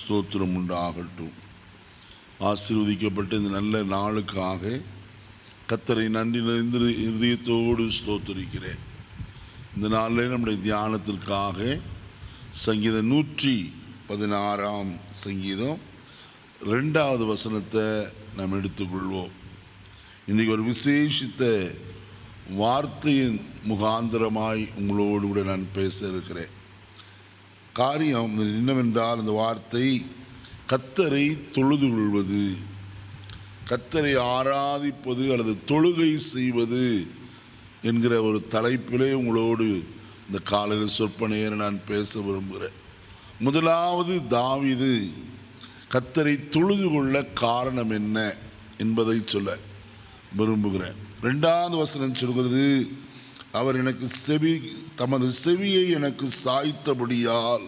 ஸ்தோத்திரம் உண்டாகட்டும் ஆசீர்வதிக்கப்பட்ட இந்த நல்ல நாளுக்காக கத்தரை நன்றி நிறைந்த இருதயத்தோடு ஸ்தோத்தரிக்கிறேன் இந்த நாளில் நம்முடைய தியானத்திற்காக சங்கீதம் நூற்றி பதினாறாம் சங்கீதம் ரெண்டாவது வசனத்தை நாம் எடுத்துக்கொள்வோம் இன்றைக்கி ஒரு விசேஷித்த வார்த்தையின் முகாந்திரமாய் உங்களோடு கூட நான் பேச இருக்கிறேன் காரியம் என்னவென்றால் அந்த வார்த்தை கத்தரை தொழுது கொள்வது கத்தரை ஆராதிப்பது அல்லது தொழுகை செய்வது என்கிற ஒரு தலைப்பிலே உங்களோடு இந்த காலையில் சொற்பனையை நான் பேச விரும்புகிறேன் முதலாவது தாவிது கத்தரை தொழுது கொள்ள காரணம் என்ன என்பதை சொல்ல விரும்புகிறேன் ரெண்டாவது வசனம் சொல்கிறது அவர் எனக்கு செவி தமது செவியை எனக்கு சாய்த்தபடியால்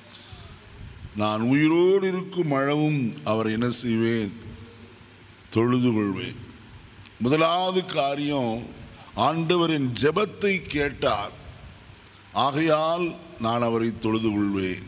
நான் உயிரோடு இருக்கும் அளவும் அவர் என்ன செய்வேன் தொழுது கொள்வேன் முதலாவது காரியம் ஆண்டவரின் ஜெபத்தை கேட்டார் ஆகையால் நான் அவரை தொழுது கொள்வேன்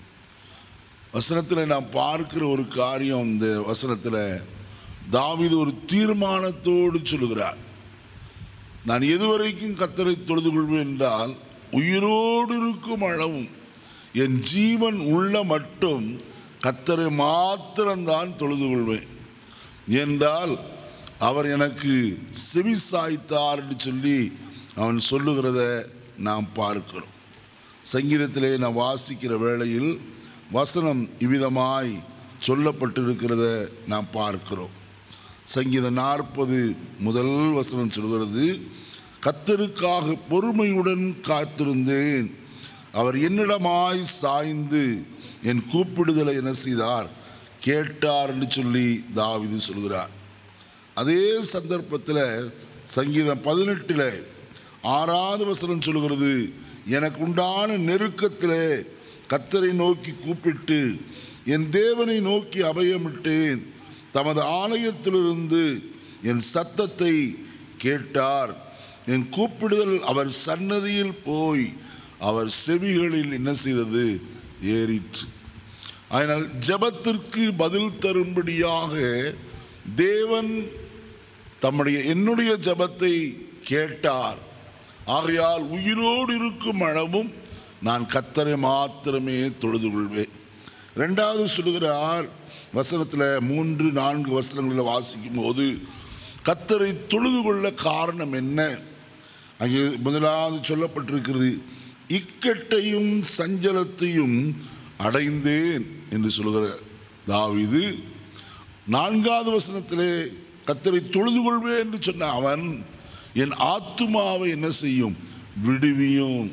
வசனத்தில் நான் பார்க்கிற ஒரு காரியம் இந்த வசனத்தில் தாவீது ஒரு தீர்மானத்தோடு சொல்லுகிறார் நான் எதுவரைக்கும் கத்தரை தொழுது கொள்வேன் என்றால் உயிரோடு இருக்கும் அளவும் என் ஜீவன் உள்ள மட்டும் கத்தரை மாத்திரம்தான் தொழுது கொள்வேன் என்றால் அவர் எனக்கு செவி சாய்த்தார் என்று சொல்லி அவன் சொல்லுகிறத நாம் பார்க்கிறோம் சங்கீதத்திலே நான் வாசிக்கிற வேளையில் வசனம் இவ்விதமாய் சொல்லப்பட்டிருக்கிறத நாம் பார்க்கிறோம் சங்கீதம் நாற்பது முதல் வசனம் சொல்கிறது கத்தருக்காக பொறுமையுடன் காத்திருந்தேன் அவர் என்னிடமாய் சாய்ந்து என் கூப்பிடுதலை என்ன செய்தார் கேட்டார் என்று சொல்லி தாவிது சொல்கிறார் அதே சந்தர்ப்பத்தில் சங்கீதம் பதினெட்டில் ஆறாவது வசனம் சொல்கிறது எனக்கு உண்டான நெருக்கத்தில் கத்தரை நோக்கி கூப்பிட்டு என் தேவனை நோக்கி அபயமிட்டேன் தமது ஆலயத்திலிருந்து என் சத்தத்தை கேட்டார் என் கூப்பிடுதல் அவர் சன்னதியில் போய் அவர் செவிகளில் என்ன செய்தது ஏறிற்று அதனால் ஜபத்திற்கு பதில் தரும்படியாக தேவன் தம்முடைய என்னுடைய ஜபத்தை கேட்டார் ஆகையால் உயிரோடு இருக்கும் அளவும் நான் கத்தரை மாத்திரமே தொழுது கொள்வேன் ரெண்டாவது சொல்லுகிறார் வசனத்தில் மூன்று நான்கு வசனங்களில் வாசிக்கும் போது கத்தரை தொழுது கொள்ள காரணம் என்ன அங்கே முதலாவது சொல்லப்பட்டிருக்கிறது இக்கட்டையும் சஞ்சலத்தையும் அடைந்தேன் என்று சொல்லுகிற தாவிது நான்காவது வசனத்திலே கத்தரை தொழுது கொள்வேன் என்று சொன்ன அவன் என் ஆத்துமாவை என்ன செய்யும் விடுவியும்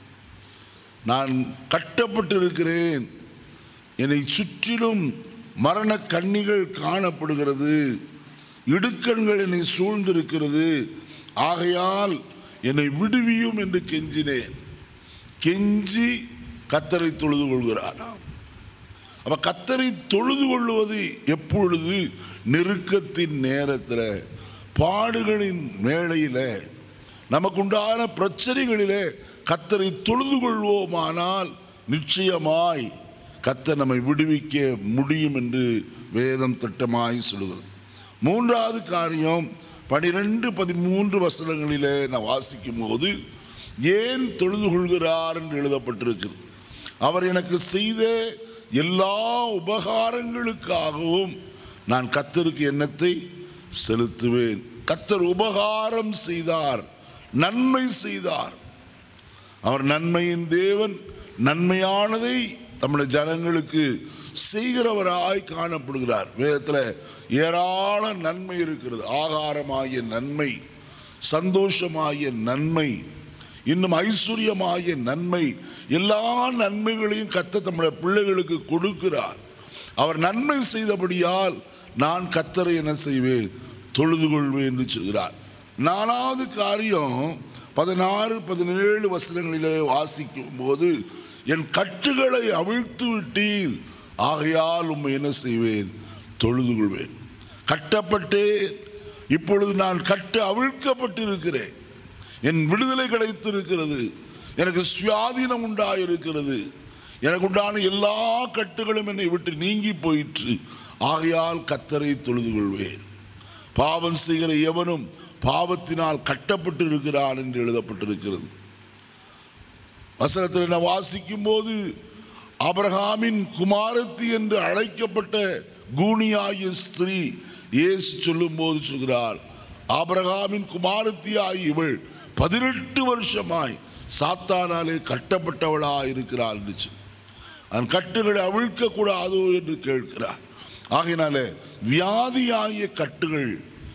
நான் கட்டப்பட்டிருக்கிறேன் என்னை சுற்றிலும் மரண கண்ணிகள் காணப்படுகிறது இடுக்கண்கள் என்னை சூழ்ந்திருக்கிறது ஆகையால் என்னை விடுவியும் என்று கெஞ்சினேன் கெஞ்சி கத்தரை தொழுது கொள்கிறார் அப்ப கத்தரை தொழுது கொள்வது எப்பொழுது நெருக்கத்தின் நேரத்தில் பாடுகளின் வேளையில் நமக்குண்டான பிரச்சனைகளிலே கத்தரை தொழுது கொள்வோமானால் நிச்சயமாய் கத்தர் நம்மை விடுவிக்க முடியும் என்று வேதம் திட்டமாய் சொல்லுகிறது மூன்றாவது காரியம் பனிரெண்டு பதிமூன்று வசனங்களிலே நான் வாசிக்கும் போது ஏன் தொழுது கொள்கிறார் என்று எழுதப்பட்டிருக்குது அவர் எனக்கு செய்த எல்லா உபகாரங்களுக்காகவும் நான் கத்தருக்கு எண்ணத்தை செலுத்துவேன் கத்தர் உபகாரம் செய்தார் நன்மை செய்தார் அவர் நன்மையின் தேவன் நன்மையானதை நம்முடைய ஜனங்களுக்கு செய்கிறவராய் காணப்படுகிறார் வேதத்தில் ஏராள நன்மை இருக்கிறது ஆகாரமாகிய நன்மை சந்தோஷமாகிய நன்மை இன்னும் ஐஸ்வர்யமாகிய நன்மை எல்லா நன்மைகளையும் கத்த தம்முடைய பிள்ளைகளுக்கு கொடுக்கிறார் அவர் நன்மை செய்தபடியால் நான் கத்தரை என்ன செய்வேன் தொழுது கொள்வேன் என்று சொல்கிறார் நாலாவது காரியம் பதினாறு பதினேழு வசனங்களிலே வாசிக்கும் போது என் கட்டுகளை அவிழ்த்து விட்டீர் ஆகையால் உம்மை என்ன செய்வேன் தொழுது கொள்வேன் கட்டப்பட்டேன் இப்பொழுது நான் கட்டு அவிழ்க்கப்பட்டிருக்கிறேன் என் விடுதலை கிடைத்திருக்கிறது எனக்கு சுயாதீனம் உண்டாயிருக்கிறது எனக்கு உண்டான எல்லா கட்டுகளும் என்னை விட்டு நீங்கி போயிற்று ஆகையால் கத்தரை தொழுது கொள்வேன் பாவம் செய்கிற எவனும் பாவத்தினால் கட்டப்பட்டு இருக்கிறான் என்று எழுதப்பட்டிருக்கிறது வசனத்தில் நான் வாசிக்கும் போது அபிரகாமின் குமாரத்தி என்று அழைக்கப்பட்ட கூனியாகிய ஸ்திரீ இயேசு சொல்லும் போது சொல்கிறார் ஆபிரகாமின் குமாரத்தியாய் இவள் பதினெட்டு வருஷமாய் சாத்தானாலே கட்டப்பட்டவளாய் இருக்கிறாள் என்று சொல்லி அதன் கட்டுகளை அவிழ்க்க கூடாதோ என்று கேட்கிறார் ஆகையினாலே வியாதியாகிய கட்டுகள்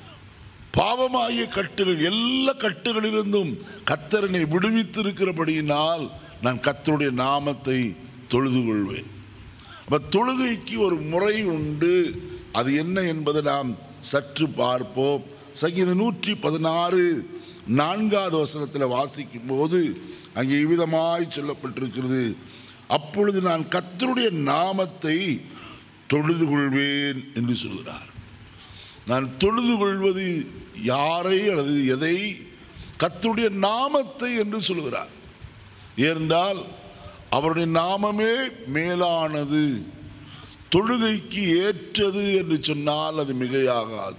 பாவமாகிய கட்டுகள் எல்லா கட்டுகளிலிருந்தும் கத்தரனை விடுவித்திருக்கிறபடியினால் நான் கத்தருடைய நாமத்தை தொழுது கொள்வேன் அப்ப தொழுகைக்கு ஒரு முறை உண்டு அது என்ன என்பதை நாம் சற்று பார்ப்போம் சங்கீதம் நூற்றி பதினாறு நான்காவது வசனத்தில் வாசிக்கும் போது அங்கே இவ்விதமாய் சொல்லப்பட்டிருக்கிறது அப்பொழுது நான் கத்தருடைய நாமத்தை தொழுது கொள்வேன் என்று சொல்கிறார் நான் தொழுது கொள்வது யாரை அல்லது எதை கர்த்தருடைய நாமத்தை என்று சொல்கிறார் ஏனென்றால் அவருடைய நாமமே மேலானது தொழுகைக்கு ஏற்றது என்று சொன்னால் அது மிகையாகாது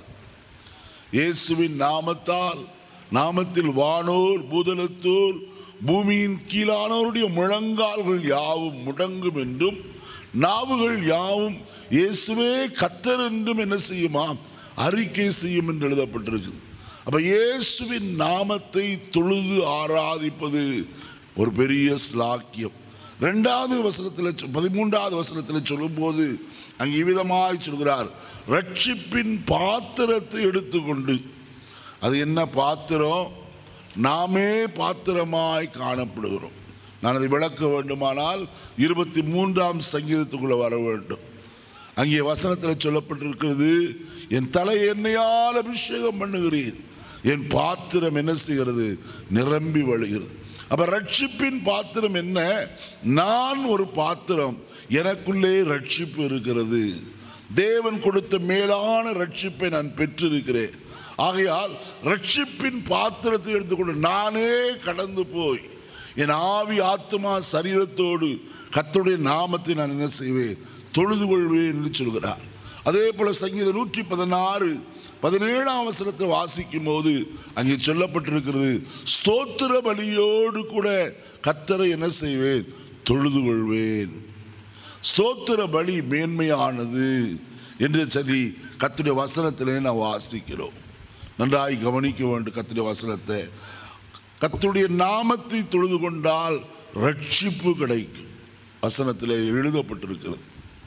இயேசுவின் நாமத்தால் நாமத்தில் வானோர் பூதலத்தோர் பூமியின் கீழானோருடைய முழங்கால்கள் யாவும் முடங்கும் என்றும் நாவுகள் யாவும் இயேசுவே கத்தர் என்றும் என்ன செய்யுமா அறிக்கை செய்யும் என்று எழுதப்பட்டிருக்குது அப்ப இயேசுவின் நாமத்தை தொழுது ஆராதிப்பது ஒரு பெரிய ஸ்லாக்கியம் ரெண்டாவது வசனத்தில் பதிமூன்றாவது வசனத்தில் சொல்லும்போது அங்கே இவ்விதமாய் சொல்கிறார் ரட்சிப்பின் பாத்திரத்தை எடுத்துக்கொண்டு அது என்ன பாத்திரம் நாமே பாத்திரமாய் காணப்படுகிறோம் நான் அதை விளக்க வேண்டுமானால் இருபத்தி மூன்றாம் சங்கீதத்துக்குள்ள வர வேண்டும் அங்கே வசனத்தில் சொல்லப்பட்டிருக்கிறது என் தலை எண்ணெயால் அபிஷேகம் பண்ணுகிறேன் என் பாத்திரம் என்ன செய்கிறது நிரம்பி வழிகிறது அப்ப ரட்சிப்பின் பாத்திரம் என்ன நான் ஒரு பாத்திரம் எனக்குள்ளே ரட்சிப்பு இருக்கிறது தேவன் கொடுத்த மேலான ரட்சிப்பை நான் பெற்றிருக்கிறேன் ஆகையால் ரட்சிப்பின் பாத்திரத்தை எடுத்துக்கொண்டு நானே கடந்து போய் என் ஆவி ஆத்மா சரீரத்தோடு கர்த்தருடைய நாமத்தை நான் என்ன செய்வேன் தொழுது கொள்வேன் என்று சொல்கிறார் அதே போல சங்கீதம் நூற்றி பதினாறு பதினேழாம் அவசரத்தை வாசிக்கும் போது அங்கே சொல்லப்பட்டிருக்கிறது ஸ்தோத்திர பலியோடு கூட கத்தரை என்ன செய்வேன் தொழுது கொள்வேன் ஸ்தோத்திர பலி மேன்மையானது என்று சொல்லி கத்துடைய வசனத்திலே நான் வாசிக்கிறோம் நன்றாய் கவனிக்க வேண்டும் கத்துடைய வசனத்தை கத்துடைய நாமத்தை தொழுது கொண்டால் ரட்சிப்பு கிடைக்கும் வசனத்தில் எழுதப்பட்டிருக்கிறது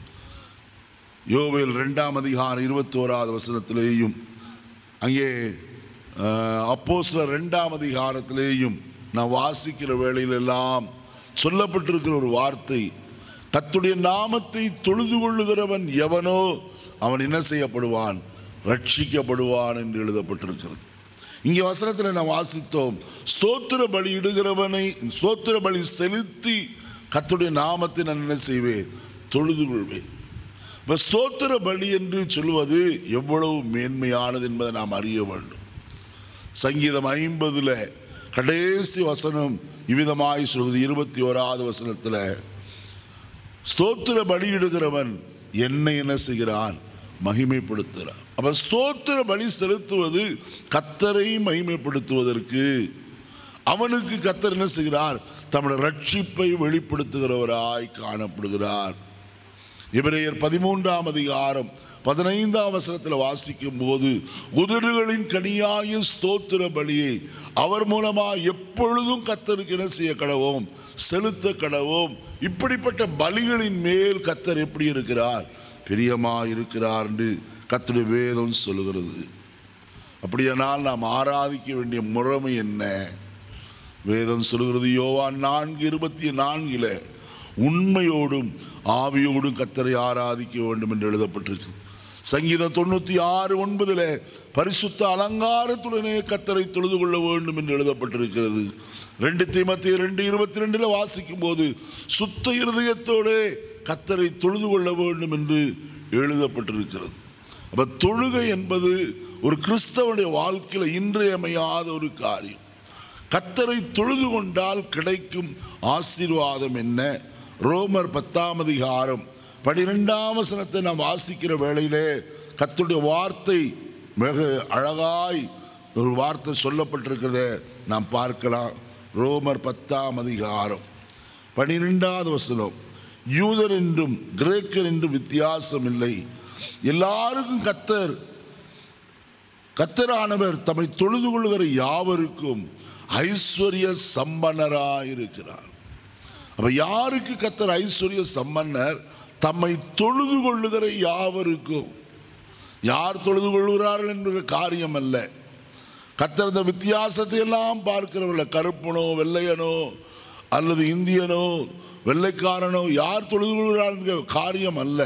யோவேல் ரெண்டாம் அதிகாரம் இருபத்தி ஓராவது வசனத்திலேயும் அங்கே அப்போ சில ரெண்டாம் அதிகாரத்திலேயும் நான் வாசிக்கிற வேளையிலெல்லாம் சொல்லப்பட்டிருக்கிற ஒரு வார்த்தை கத்துடைய நாமத்தை தொழுது கொள்ளுகிறவன் எவனோ அவன் என்ன செய்யப்படுவான் ரட்சிக்கப்படுவான் என்று எழுதப்பட்டிருக்கிறது இங்கே வசனத்தில் நான் வாசித்தோம் ஸ்தோத்திர பலி இடுகிறவனை ஸ்தோத்திர பலி செலுத்தி கத்துடைய நாமத்தை நான் என்ன செய்வேன் தொழுது கொள்வேன் இப்போ ஸ்தோத்திர பலி என்று சொல்வது எவ்வளவு மேன்மையானது என்பதை நாம் அறிய வேண்டும் சங்கீதம் ஐம்பதுல கடைசி வசனம் இவ்விதமாய் சொல்வது இருபத்தி ஓராவது வசனத்தில் ஸ்தோத்திர பலியிடுகிறவன் என்னை என்ன செய்கிறான் மகிமைப்படுத்துகிறான் அப்ப ஸ்தோத்திர பலி செலுத்துவது கத்தரை மகிமைப்படுத்துவதற்கு அவனுக்கு கத்தர் என்ன செய்கிறார் தம்முடைய ரட்சிப்பை வெளிப்படுத்துகிறவராய் காணப்படுகிறார் இவரையர் பதிமூன்றாம் அதிகாரம் பதினைந்தாம் வசனத்தில் வாசிக்கும் போது உதடுகளின் கனியாய ஸ்தோத்திர பலியை அவர் மூலமா எப்பொழுதும் கத்தருக்கு என்ன செய்ய கடவோம் செலுத்த கடவோம் இப்படிப்பட்ட பலிகளின் மேல் கத்தர் எப்படி இருக்கிறார் பிரியமா இருக்கிறார் என்று கத்தருடைய வேதம் சொல்லுகிறது அப்படியானால் நாம் ஆராதிக்க வேண்டிய முறைமை என்ன வேதம் சொல்லுகிறது யோவான் நான்கு இருபத்தி நான்கில உண்மையோடும் ஆவியோடும் கத்தரை ஆராதிக்க வேண்டும் என்று எழுதப்பட்டிருக்கு சங்கீதம் தொண்ணூத்தி ஆறு ஒன்பதுல பரிசுத்த அலங்காரத்துடனே கத்தரை தொழுது கொள்ள வேண்டும் என்று எழுதப்பட்டிருக்கிறது ரெண்டு தீமத்தி ரெண்டு இருபத்தி ரெண்டுல வாசிக்கும் போது சுத்த இருதயத்தோடு கத்தரை தொழுது கொள்ள வேண்டும் என்று எழுதப்பட்டிருக்கிறது அப்ப தொழுகை என்பது ஒரு கிறிஸ்தவனுடைய வாழ்க்கையில இன்றியமையாத ஒரு காரியம் கத்தரை தொழுது கொண்டால் கிடைக்கும் ஆசீர்வாதம் என்ன ரோமர் பத்தாம் அதிகாரம் பனிரெண்டாம் வசனத்தை நாம் வாசிக்கிற வேளையிலே கர்த்தருடைய வார்த்தை மிக அழகாய் ஒரு வார்த்தை சொல்லப்பட்டிருக்கிறத நாம் பார்க்கலாம் ரோமர் பத்தாம் அதிகாரம் பனிரெண்டாவது வசனம் யூதர் என்றும் கிரேக்கர் என்றும் வித்தியாசம் இல்லை எல்லாருக்கும் கத்தர் கத்தரானவர் தம்மை தொழுது கொள்கிற யாவருக்கும் ஐஸ்வர்ய சம்பன்னராயிருக்கிறார் அப்ப யாருக்கு கத்தர் ஐஸ்வர்ய சம்பன்னர் தம்மை தொழுது கொள்ளுகிற யாவருக்கும் யார் தொழுது கொள்கிறார்கள் என்ற காரியம் அல்ல கத்தர் இந்த வித்தியாசத்தை எல்லாம் பார்க்கிறவர்கள கருப்பனோ வெள்ளையனோ அல்லது இந்தியனோ வெள்ளைக்காரனோ யார் தொழுது கொள்கிறார் என்கிற காரியம் அல்ல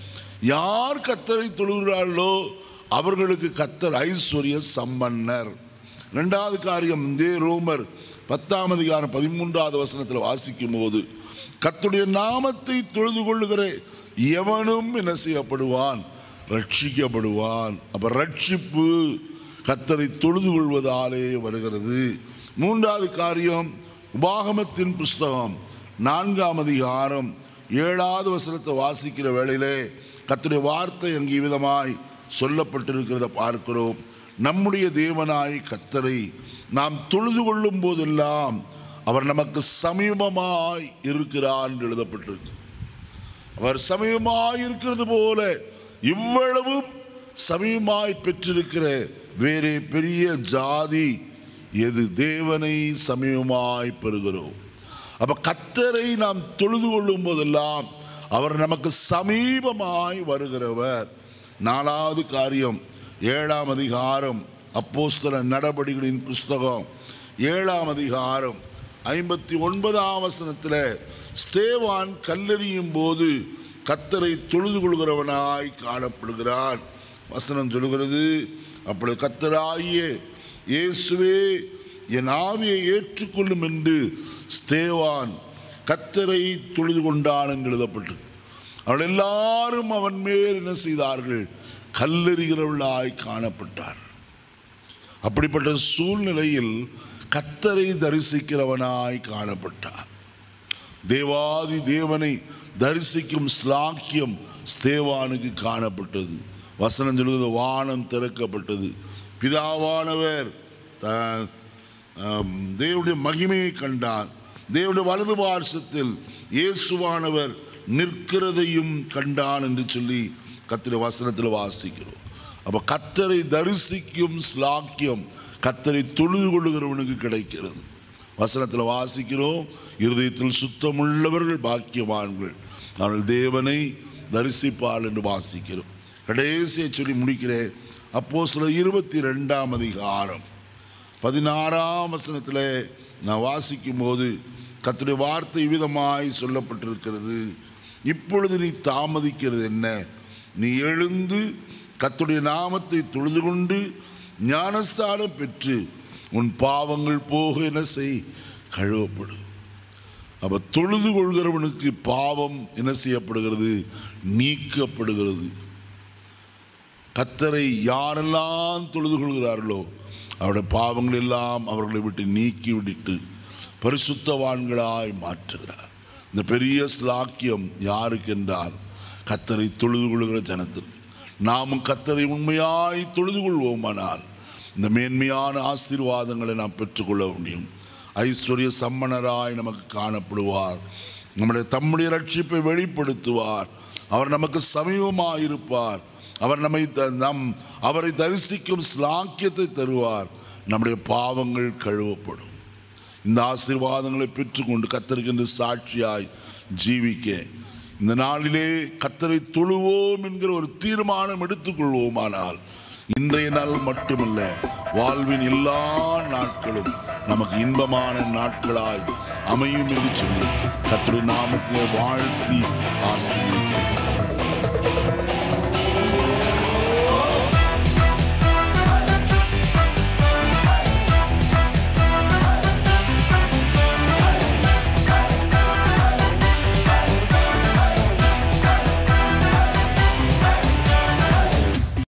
யார் கத்தரை தொழுகிறார்களோ அவர்களுக்கு கத்தர் ஐஸ்வர்ய சம்பன்னர் ரெண்டாவது காரியம் இதே ரோமர் பத்தாம் அதிகாரம் பதிமூன்றாவது வசனத்தில் வாசிக்கும் போது கத்துடைய நாமத்தை தொழுது கொள்ளுகிற எவனும் என்ன செய்யப்படுவான் ரட்சிக்கப்படுவான் அப்ப ரட்சிப்பு கத்தரை தொழுது கொள்வதாலே வருகிறது மூன்றாவது காரியம் உபாகமத்தின் புஸ்தகம் நான்காம் அதிகாரம் ஏழாவது வசனத்தை வாசிக்கிற வேளையிலே கத்துடைய வார்த்தை அங்கே விதமாய் சொல்லப்பட்டிருக்கிறத பார்க்கிறோம் நம்முடைய தேவனாய் கத்தரை நாம் தொழுது கொள்ளும் போதெல்லாம் அவர் நமக்கு சமீபமாய் இருக்கிறார் என்று எழுதப்பட்டிருக்கு அவர் சமீபமாய் இருக்கிறது போல இவ்வளவும் சமீபமாய் பெற்றிருக்கிற வேறே பெரிய ஜாதி எது தேவனை சமீபமாய் பெறுகிறோம் அப்ப கத்தரை நாம் தொழுது கொள்ளும் போதெல்லாம் அவர் நமக்கு சமீபமாய் வருகிறவர் நாலாவது காரியம் ஏழாம் அதிகாரம் அப்போஸ்தல நடபடிகளின் புஸ்தகம் ஏழாம் அதிகாரம் ஐம்பத்தி ஒன்பதாம் வசனத்தில் ஸ்தேவான் கல்லெறியும் போது கத்தரை தொழுது கொள்கிறவனாய் காணப்படுகிறான் வசனம் சொல்கிறது அப்பொழுது கத்தராகிய இயேசுவே என் ஆவியை ஏற்றுக்கொள்ளும் என்று ஸ்தேவான் கத்தரை தொழுது கொண்டான் என்று எழுதப்பட்டிருக்கு அவள் எல்லாரும் அவன் மேல் என்ன செய்தார்கள் கல்லெறிகிறவர்களாய் காணப்பட்டார் அப்படிப்பட்ட சூழ்நிலையில் கத்தரை தரிசிக்கிறவனாய் காணப்பட்டார் தேவாதி தேவனை தரிசிக்கும் ஸ்லாக்கியம் ஸ்தேவானுக்கு காணப்பட்டது வசனம் சொல்லுவது வானம் திறக்கப்பட்டது பிதாவானவர் த- ஆம், தேவனுடைய மகிமையை கண்டார் தேவனுடைய வலது பார்சத்தில் இயேசுவானவர் நிற்கிறதையும் கண்டான் என்று சொல்லி கத்திர வசனத்தில் வாசிக்கிறோம் அப்ப கத்தரை தரிசிக்கும் ஸ்லாக்கியம் கத்தரை தொழுது கொள்ளுகிறவனுக்கு கிடைக்கிறது வசனத்தில் வாசிக்கிறோம் இருதயத்தில் சுத்தமுள்ளவர்கள் பாக்கியவான்கள் அவர்கள் தேவனை தரிசிப்பாள் என்று வாசிக்கிறோம் கடைசியை சொல்லி முடிக்கிறேன் அப்போ சில இருபத்தி ரெண்டாம் அதிகாரம் பதினாறாம் வசனத்தில் நான் வாசிக்கும் போது கர்த்தருடைய வார்த்தை விதமாய் சொல்லப்பட்டிருக்கிறது இப்பொழுது நீ தாமதிக்கிறது என்ன நீ எழுந்து கர்த்தருடைய நாமத்தை தொழுது கொண்டு ஞானஸ்தானம் பெற்று உன் பாவங்கள் போக என்ன செய் கழுவப்படும் அப்ப தொழுது கொள்கிறவனுக்கு பாவம் என்ன செய்யப்படுகிறது நீக்கப்படுகிறது கத்தரை யாரெல்லாம் தொழுது கொள்கிறார்களோ அவருடைய பாவங்கள் எல்லாம் அவர்களை விட்டு நீக்கி விட்டு பரிசுத்தவான்களாய் மாற்றுகிறார் இந்த பெரிய ஸ்லாக்கியம் யாருக்கு என்றால் கத்தரை தொழுது கொள்கிற ஜனத்திற்கு நாமும் கத்தரை உண்மையாய் தொழுது கொள்வோமானால் இந்த மேன்மையான ஆசீர்வாதங்களை நாம் பெற்றுக்கொள்ள முடியும் ஐஸ்வர்ய சம்மணராய் நமக்கு காணப்படுவார் நம்முடைய தம்முடைய ரட்சிப்பை வெளிப்படுத்துவார் அவர் நமக்கு சமீபமாயிருப்பார் அவர் நம்மை த- நம் அவரை தரிசிக்கும் ஸ்லாக்கியத்தை தருவார் நம்முடைய பாவங்கள் கழுவப்படும் இந்த ஆசீர்வாதங்களை பெற்றுக்கொண்டு கத்தருக்கென்று சாட்சியாய் ஜீவிக்க இந்த நாளிலே கத்தரை தொழுவோம் என்கிற ஒரு தீர்மானம் எடுத்துக்கொள்வோமானால் இன்றைய நாள் மட்டுமல்ல வாழ்வின் எல்லா நாட்களும் நமக்கு இன்பமான நாட்களாய் அமையும் என்று சொல்லி கத்தருடைய நாமத்திலே வாழ்த்தி ஆசீர்வதிக்கிறேன்